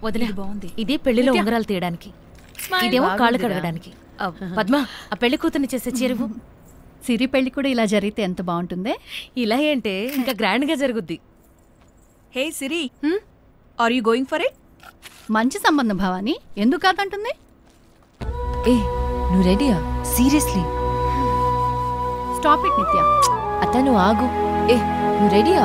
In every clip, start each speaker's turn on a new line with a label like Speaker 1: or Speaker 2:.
Speaker 1: వదిలే
Speaker 2: ఇది బాగుంది.
Speaker 1: ఇది పెళ్లిలో
Speaker 2: నిత్య.
Speaker 1: ఉంగరాలు తీయడానికి
Speaker 2: Smile.
Speaker 1: ఇదేమో కాళ్ళు
Speaker 2: బాగుందిరా.
Speaker 1: కడగడానికి ఆ, పద్మ ఆ పెళ్లి కూతుర్ని చేసే చీరవు
Speaker 3: సిరి పెళ్లి కూడా ఇలా జరిగితే ఎంత బాగుంటుందే
Speaker 1: ఇలా ఏంటే ఇంకా గ్రాండ్ గా జరుగుద్ది
Speaker 2: hey Siri are you going for it
Speaker 3: మంచి సంబంధం భవాని ఎందుకు కాదంటుంది
Speaker 4: ఏ నువ్వు రెడీయా సీరియస్లీ
Speaker 3: స్టాప్ ఇట్ నిత్య
Speaker 4: అతను ఆగు ఏ నువ్వు రెడీయా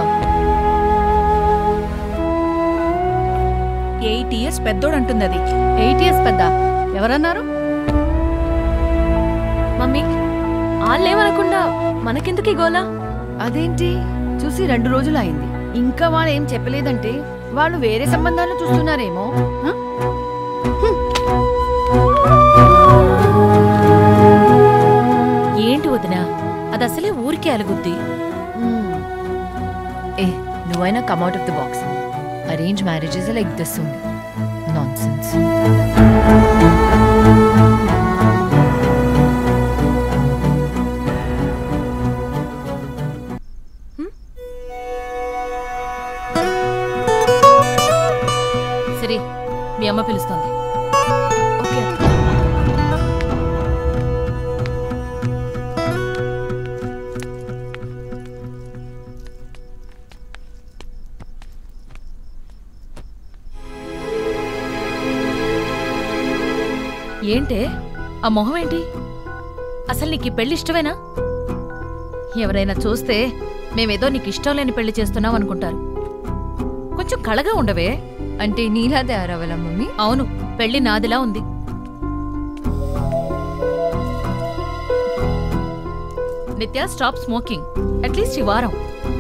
Speaker 2: ఎయిట్ ఇయర్స్ పెద్దోడు అంటుంది అది
Speaker 3: ఎయిట్ ఇయర్స్ పెద్ద ఎవరన్నారు
Speaker 1: మమ్మీ వాళ్ళేమనకుండా మనకెందుకు ఈ గోలా
Speaker 5: అదేంటి చూసి రెండు రోజులు అయింది ఇంకా వాళ్ళు ఏం చెప్పలేదంటే వాళ్ళు వేరే సంబంధాలు చూస్తున్నారేమో హ?
Speaker 1: ఏంటి వదినా అది అసలే ఊరికే అలుగుద్ది
Speaker 5: మ్మ్.
Speaker 4: ఏ నువ్వైనా come out of the box arrange marriages like this ఉంది నాన్ సెన్స్
Speaker 1: సరే మీ అమ్మ పిలుస్తోంది
Speaker 5: ఓకే
Speaker 1: ఏంటే ఆ మొహం ఏంటి అసలు నీకు ఈ పెళ్లి ఇష్టమేనా ఎవరైనా చూస్తే మేమేదో నీకు ఇష్టం లేని పెళ్లి చేస్తున్నాం అనుకుంటారు కొంచెం కళగా ఉండవే
Speaker 4: అంటే నీలా తయారవ్వాలా మమ్మీ
Speaker 1: అవును పెళ్లి నాదిలా ఉంది నిత్య స్టాప్ స్మోకింగ్ అట్లీస్ట్ ఈ వారం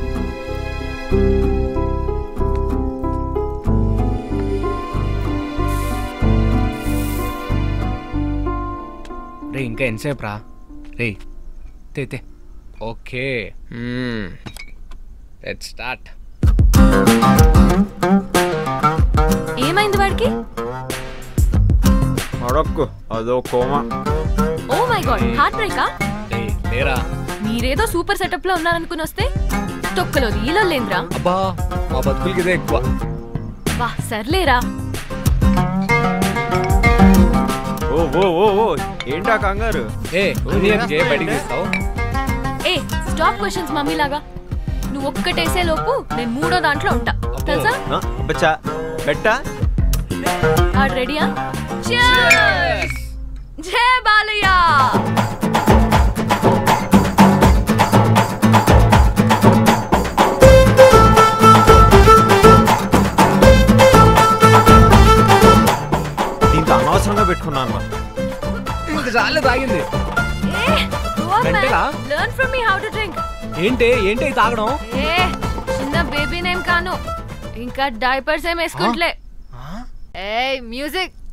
Speaker 6: రే ఇంకా ఎంతసేపు రా రే తే తే ఓకే లెట్ స్టార్ట్
Speaker 1: ఏమైంది వాడికి
Speaker 7: అడక్కు అదో coma
Speaker 1: oh my god heart బ్రేకా
Speaker 6: రే లేరా
Speaker 1: మీరేదో సూపర్ సెటప్ లో ఉన్నారనుకుని వస్తే తొక్కలో ఈలో లేదురా
Speaker 6: అబ్బా మా బతుకులకి ఇదే ఎక్కువ
Speaker 1: వా సర్లేరా
Speaker 7: ఓ ఓ ఓ ఓ ఏంటా కంగారు
Speaker 6: ఏ ఇండియన్ కే బయటికి తీస్తావు
Speaker 1: ఏ స్టాప్ క్వశ్చన్స్ మమ్మీ లాగా నువ్వు ఒక్కటేసే లోపు నేను మూడో దాంట్లో ఉంటా తెలుసా
Speaker 7: ఆ, బచ్చా బెట్టా
Speaker 1: ఆడు రెడీయా జై బాలయ్య
Speaker 7: దీంతో అనవసరంగా పెట్టుకున్నాను
Speaker 6: ఇంక చాలే తాగింది మెంటలా?
Speaker 1: Learn from me how to drink
Speaker 6: ఏంటి ఏంటి ఈ తాగడం
Speaker 1: ఏ చిన్న బేబీ నేమ్ కాను ఇంకా డైపర్స్ ఏం వేసుకుంటలే ఏ మ్యూజిక్